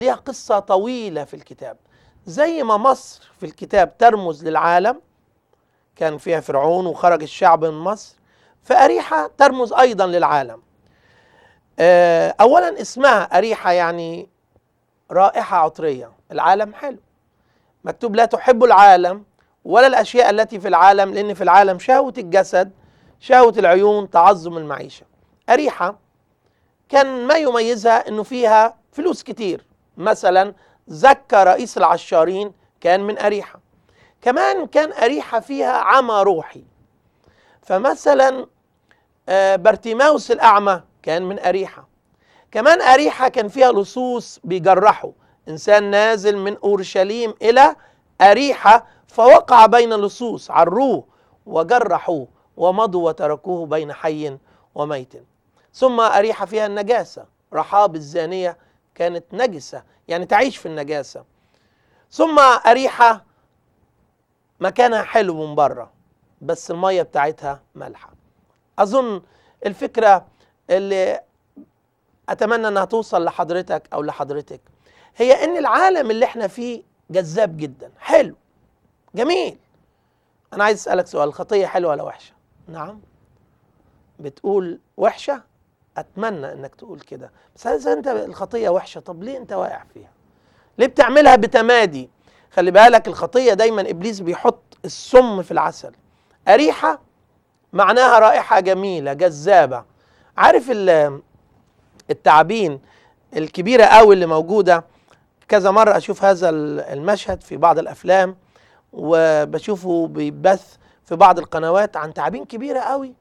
ليها قصة طويلة في الكتاب زي ما مصر في الكتاب ترمز للعالم كان فيها فرعون وخرج الشعب من مصر فأريحة ترمز أيضا للعالم آه، أولا اسمها أريحة يعني رائحة عطرية العالم حلو مكتوب لا تحب العالم ولا الأشياء التي في العالم لأن في العالم شهوة الجسد شهوة العيون تعظم المعيشة أريحة كان ما يميزها أنه فيها فلوس كتير مثلا زكى رئيس العشارين كان من أريحة كمان كان أريحة فيها عمى روحي فمثلا آه، بارتيماوس الأعمى كان من أريحة كمان أريحة كان فيها لصوص بيجرحوا إنسان نازل من أورشليم إلى أريحة فوقع بين اللصوص عروه وجرحوه ومضوا وتركوه بين حي وميت ثم أريحة فيها النجاسة رحاب الزانية كانت نجسة يعني تعيش في النجاسة ثم أريحة مكانها حلو من بره بس المية بتاعتها مالحة أظن الفكرة اللي أتمنى أنها توصل لحضرتك أو لحضرتك هي أن العالم اللي احنا فيه جذاب جدا حلو جميل أنا عايز أسألك سؤال الخطية حلوة ولا وحشة؟ نعم بتقول وحشة أتمنى أنك تقول كده بس إذا أنت الخطية وحشة طب ليه أنت واقع فيها؟ ليه بتعملها بتمادي؟ خلي بالك الخطية دايما إبليس بيحط السم في العسل أريحة معناها رائحة جميلة جذابة عارف ال- التعابين الكبيرة قوي اللي موجودة كذا مرة أشوف هذا ال- المشهد في بعض الأفلام وبشوفه بيبث في بعض القنوات عن تعابين كبيرة قوي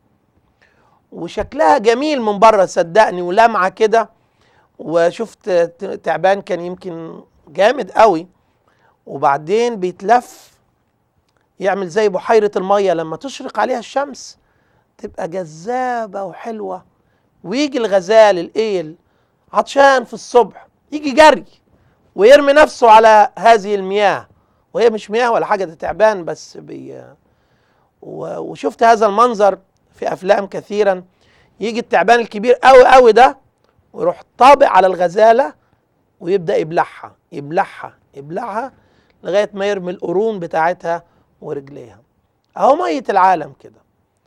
وشكلها جميل من بره صدقني ولمعة كده وشفت ت- تعبان كان يمكن جامد قوي وبعدين بيتلف يعمل زي بحيرة المية لما تشرق عليها الشمس تبقى جذابة وحلوة ويجي الغزال الإيل عطشان في الصبح يجي جري ويرمي نفسه على هذه المياه وهي مش مياه ولا حاجة ده تعبان بس بي و- وشفت هذا المنظر في أفلام كثيرا يجي التعبان الكبير قوي قوي ده ويروح طابق على الغزالة ويبدأ يبلعها يبلعها يبلعها لغاية ما يرمي القرون بتاعتها ورجليها أهو مية العالم كده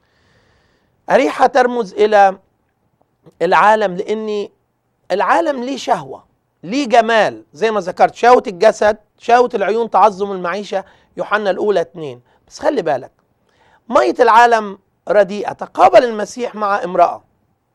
أريحة ترمز إلى العالم لأن العالم ليه شهوة ليه جمال زي ما ذكرت شهوة الجسد شهوة العيون تعظم المعيشة يوحنا الأولى اتنين بس خلي بالك مية العالم رديئة تقابل المسيح مع امرأة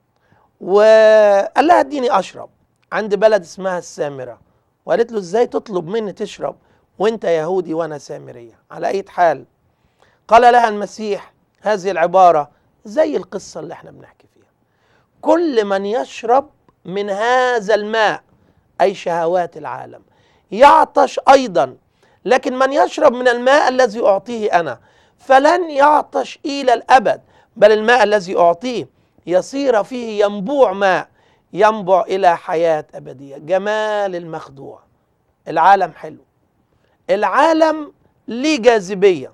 وقال لها اديني أشرب عند بلد اسمها السامرة وقالت له ازاي تطلب مني تشرب وانت يهودي وانا سامرية على اي حال قال لها المسيح هذه العبارة زي القصة اللي احنا بنحكي فيها كل من يشرب من هذا الماء أي شهوات العالم يعطش أيضا لكن من يشرب من الماء الذي أعطيه أنا فلن يعطش إلى الأبد بل الماء الذي أعطيه يصير فيه ينبوع ماء ينبع إلى حياة أبدية جمال المخدوع العالم حلو العالم ليه جاذبية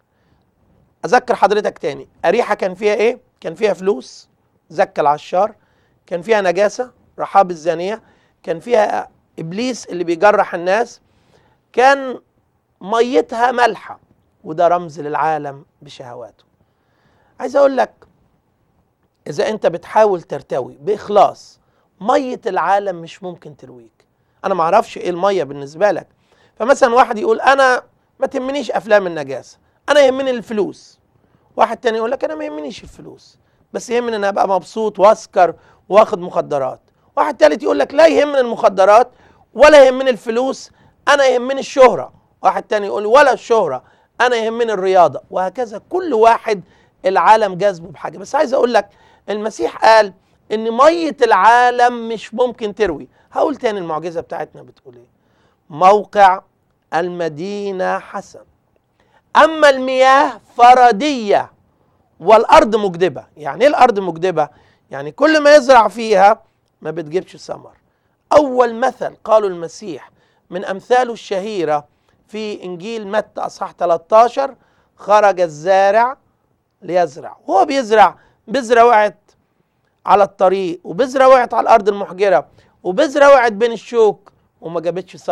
أذكر حضرتك تاني أريحة كان فيها إيه؟ كان فيها فلوس زكى العشار كان فيها نجاسة رحاب الزانية كان فيها إبليس اللي بيجرح الناس كان ميتها ملحة وده رمز للعالم بشهواته عايز أقول لك إذا أنت بتحاول ترتوي بإخلاص مية العالم مش ممكن ترويك أنا معرفش إيه المية بالنسبة لك فمثلا واحد يقول أنا ما تهمنيش أفلام النجاسة أنا يهمني الفلوس واحد تاني يقول لك أنا ما يهمنيش الفلوس بس يهمني أن أبقى مبسوط وأسكر واخد مخدرات واحد تالت يقول لك لا يهمني المخدرات ولا يهمني الفلوس أنا يهمني الشهرة واحد تاني يقول ولا الشهرة أنا يهمني الرياضة وهكذا كل واحد العالم جذبه بحاجة بس عايز أقول لك المسيح قال إن مية العالم مش ممكن تروي هقول تاني المعجزة بتاعتنا بتقول إيه موقع المدينة حسن أما المياه فردية والأرض مجدبة يعني إيه الأرض مجدبة؟ يعني كل ما يزرع فيها ما بتجيبش ثمر أول مثل قاله المسيح من أمثاله الشهيرة في إنجيل متى أصحاح 13 خرج الزارع ليزرع وهو بيزرع بذرة وقعت على الطريق وبذرة وقعت على الأرض المحجرة وبذرة وقعت بين الشوك وما جابتش